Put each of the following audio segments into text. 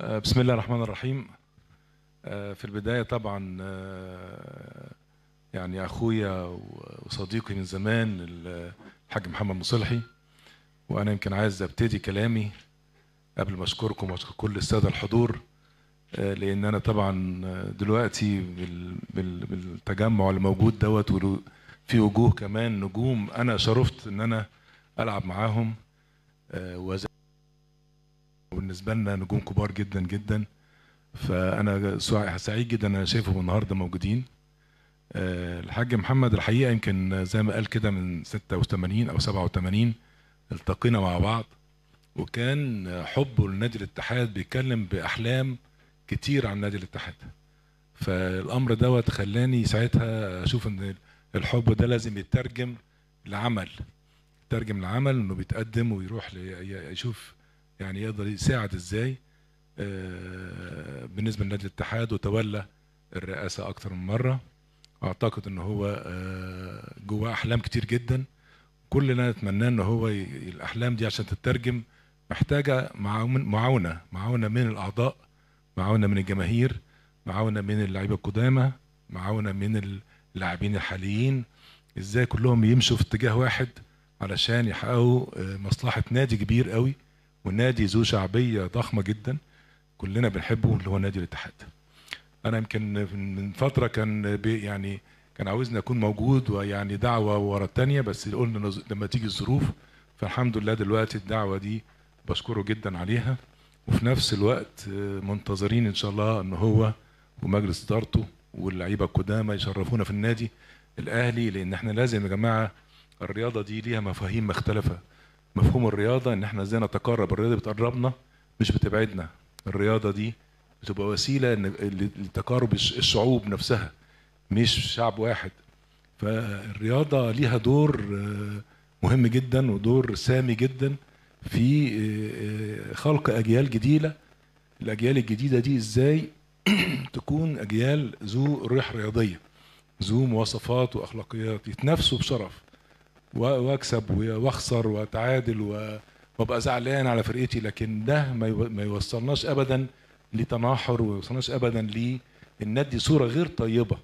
آه، بسم الله الرحمن الرحيم آه، في البداية طبعا آه، يعني أخويا وصديقي من زمان الحاج محمد مصلحي وأنا يمكن عايز أبتدي كلامي قبل ما أشكركم وأشكر كل السادة الحضور آه، لأن أنا طبعا دلوقتي بال- بال- بالتجمع اللي موجود دوت ولو- في وجوه كمان نجوم أنا شرفت إن أنا ألعب معاهم آه، وز- بالنسبة لنا نجوم كبار جدا جدا فأنا سع- سعيد جدا أنا شايفهم النهاردة موجودين آه، الحاج محمد الحقيقة يمكن زي ما قال كده من 86 أو 87 التقينا مع بعض وكان حبه لنادي الاتحاد بيتكلم بأحلام كتير عن نادي الاتحاد فالأمر دوت خلاني ساعتها أشوف إن الحب ده لازم يترجم لعمل يترجم لعمل إنه بيتقدم ويروح لي- يشوف يعني يقدر يساعد إزاي آه، بالنسبة لنادي الاتحاد وتولى الرئاسة أكتر من مرة أعتقد إن هو آه، جواه أحلام كتير جدا كلنا نتمناه إن هو ي- الأحلام دي عشان تترجم محتاجة معاون- معاونة معاونة من الأعضاء معاونة من الجماهير معاونة من اللعيبة القدامى معاونة من اللاعبين الحاليين ازاي كلهم يمشوا في اتجاه واحد علشان يحققوا آه، مصلحة نادي كبير قوي ونادي ذو شعبية ضخمة جدا كلنا بنحبه اللي هو نادي الاتحاد انا يمكن من فترة كان بي يعني كان عاوزني اكون موجود ويعني دعوة ورا التانية بس قلنا نز- لما تيجي الظروف فالحمد لله دلوقتي الدعوة دي بشكره جدا عليها وفي نفس الوقت آه، منتظرين ان شاء الله ان هو ومجلس ادارته واللعيبه القدامى يشرفونا في النادي الاهلي لان احنا لازم يا جماعه الرياضه دي ليها مفاهيم مختلفه مفهوم الرياضه ان احنا ازاي نتقرب الرياضه بتقربنا مش بتبعدنا الرياضه دي بتبقى وسيله إن- لتقارب الش- الشعوب نفسها مش شعب واحد فالرياضه ليها دور آه، مهم جدا ودور سامي جدا في آه، آه، خلق اجيال جديده الاجيال الجديده دي ازاي تكون اجيال ذو روح رياضيه ذو مواصفات واخلاقيات يتنافسوا بشرف و- واكسب و- واخسر واتعادل و- وابقى زعلان على فرقتي لكن ده ما يو- ما يوصلناش ابدا لتناحر وما يوصلناش ابدا لان ندي صوره غير طيبه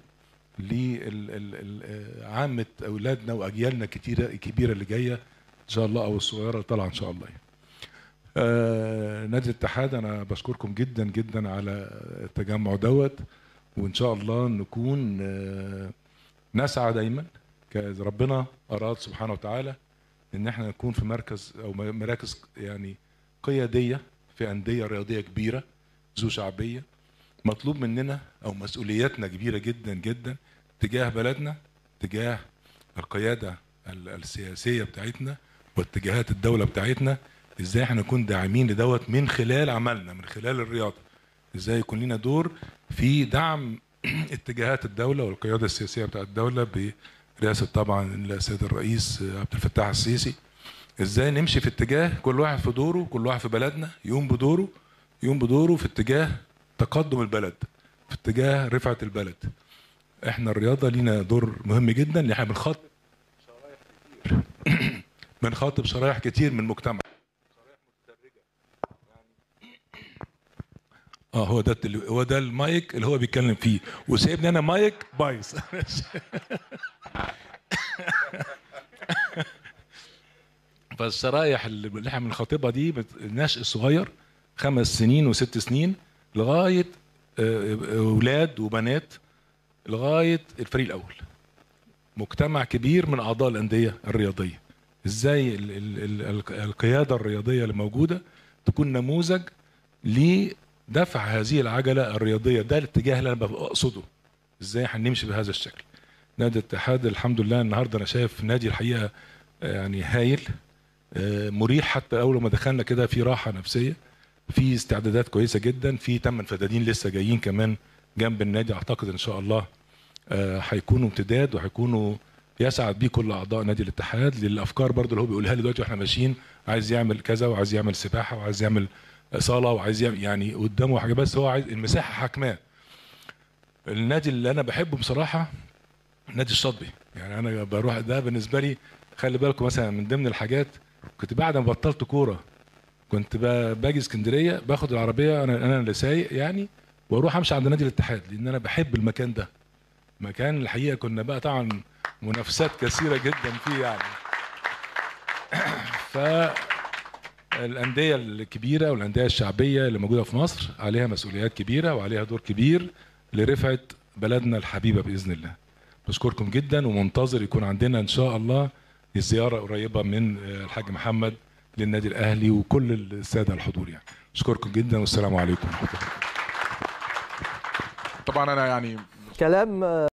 لعامه اولادنا واجيالنا كتيره كبيره اللي جايه ان شاء الله او الصغيره اللي طالعه ان شاء الله يعني. آه، نادي الاتحاد انا بشكركم جدا جدا على التجمع دوت وان شاء الله نكون آه، نسعى دايما كإذا ربنا اراد سبحانه وتعالى ان احنا نكون في مركز او م- مراكز يعني قياديه في انديه رياضيه كبيره ذو شعبيه مطلوب مننا او مسؤولياتنا كبيره جدا جدا تجاه بلدنا تجاه القياده ال- السياسيه بتاعتنا واتجاهات الدوله بتاعتنا ازاي احنا نكون داعمين لدوت من خلال عملنا من خلال الرياضه ازاي يكون لنا دور في دعم اتجاهات الدوله والقياده السياسيه بتاعت الدوله برئاسه طبعا السيد الرئيس عبد الفتاح السيسي ازاي نمشي في اتجاه كل واحد في دوره كل واحد في بلدنا يقوم بدوره يقوم بدوره في اتجاه تقدم البلد في اتجاه رفعه البلد احنا الرياضه لينا دور مهم جدا اللي احنا بنخاطب شرايح كتير بنخاطب شرايح كتير من المجتمع اه هو ده التلي... هو ده المايك اللي هو بيتكلم فيه وسايبني انا مايك بايظ فالشرايح اللي اللي احنا بنخاطبها دي بت- النشء الصغير خمس سنين وست سنين لغايه آه، آه، اولاد وبنات لغايه الفريق الاول مجتمع كبير من اعضاء الانديه الرياضيه ازاي ال- ال- ال- القياده الرياضيه اللي موجوده تكون نموذج لدفع هذه العجله الرياضيه ده الاتجاه اللي انا بقصده ازاي هنمشي بهذا الشكل نادي الاتحاد الحمد لله النهارده انا شايف نادي الحقيقه آه، يعني هايل آه، مريح حتى اول ما دخلنا كده في راحه نفسيه في استعدادات كويسه جدا في ثمان فدادين لسه جايين كمان جنب النادي اعتقد ان شاء الله آه، هيكونوا امتداد وهيكونوا يسعد بيه كل اعضاء نادي الاتحاد للافكار برضو اللي هو بيقولها لي دلوقتي واحنا ماشيين عايز يعمل كذا وعايز يعمل سباحه وعايز يعمل صاله وعايز يعمل يعني قدامه حاجه بس هو عايز المساحه حاكماه النادي اللي انا بحبه بصراحه نادي الشاطبي يعني انا بروح ده بالنسبه لي خلي بالكم مثلا من ضمن الحاجات كنت بعد ما بطلت كوره كنت ب- باجي اسكندريه باخد العربيه انا انا اللي سايق يعني واروح امشي عند نادي الاتحاد لان انا بحب المكان ده مكان الحقيقه كنا بقى طبعا منافسات كثيره جدا فيه يعني ف الانديه الكبيره والانديه الشعبيه اللي موجوده في مصر عليها مسؤوليات كبيره وعليها دور كبير لرفعه بلدنا الحبيبه باذن الله بشكركم جدا ومنتظر يكون عندنا ان شاء الله زياره قريبه من الحاج محمد للنادي الاهلي وكل الساده الحضور يعني اشكركم جدا والسلام عليكم ورحمه الله طبعا انا يعني كلام